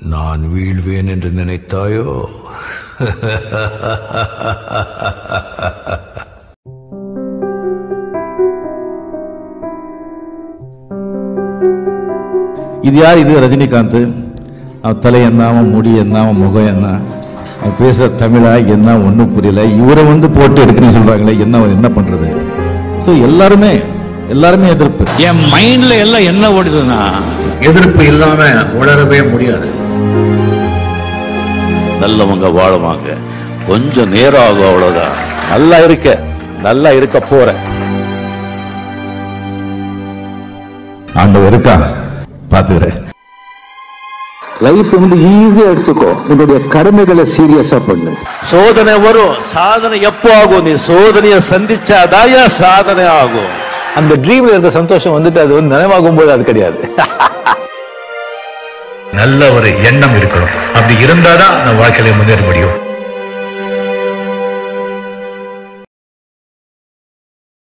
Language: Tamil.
நான் வீழ்வேன் என்று நினைத்தாயோ இது யார் இது ரஜினிகாந்த் அவன் தலை என்ன அவன் முடி என்ன அவன் முகம் என்ன அவன் பேசுற தமிழா என்ன ஒன்றும் புரியல இவரை வந்து போட்டு எடுக்கணும்னு சொல்றாங்களே என்ன என்ன பண்றது ஸோ எல்லாருமே எல்லாருமே எதிர்ப்பு என் மைண்ட்ல எல்லாம் என்ன ஓடுதுன்னா எதிர்ப்பு இல்லாம உணரவே முடியாது நல்லவங்க வாழுவாங்க கொஞ்சம் நேரம் ஆகும் அவ்வளவுதான் நல்லா இருக்க நல்லா இருக்க போற ஆண்டவர் இருக்கா பாத்துக்கிறேன் லைஃப் வந்து ஈஸியா எடுத்துக்கோ உன்னுடைய கடமைகளை சீரியஸா பண்ணு சோதனை வரும் சாதனை எப்போ ஆகும் நீ சோதனையை சந்திச்சாதாயா சாதனை ஆகும் அந்த ட்ரீம்ல இருக்க சந்தோஷம் வந்துட்டு அது வந்து நினைவாகும் போது அது கிடையாது நல்ல ஒரு எண்ணம் இருக்கணும் அப்படி இருந்தாதான் நம்ம வாழ்க்கையில முன்னேற முடியும்